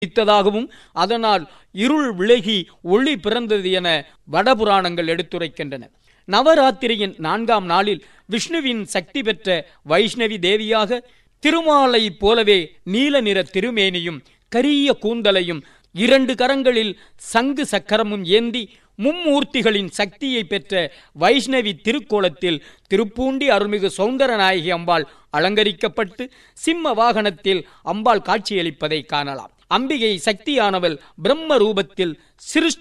உதித்ததாகவும் அதனால் இருள் விலகி ஒளி பிறந்தது என வடபுராணங்கள் எடுத்துரைக்கின்றன நவராத்திரியின் நான்காம் நாளில் விஷ்ணுவின் சக்தி பெற்ற வைஷ்ணவி தேவியாக திருமாலை போலவே நீல நிற திருமேனியும் கரிய கூந்தலையும் இரண்டு கரங்களில் சங்கு சக்கரமும் ஏந்தி மும்மூர்த்திகளின் சக்தியை பெற்ற வைஷ்ணவி திருக்கோலத்தில் திருப்பூண்டி அருள்மிகு சௌந்தரநாயகி அம்பாள் அலங்கரிக்கப்பட்டு சிம்ம வாகனத்தில் அம்பாள் காட்சியளிப்பதை காணலாம் அம்பிகை சக்தியானவள் பிரம்ம ரூபத்தில் சிருஷ்டி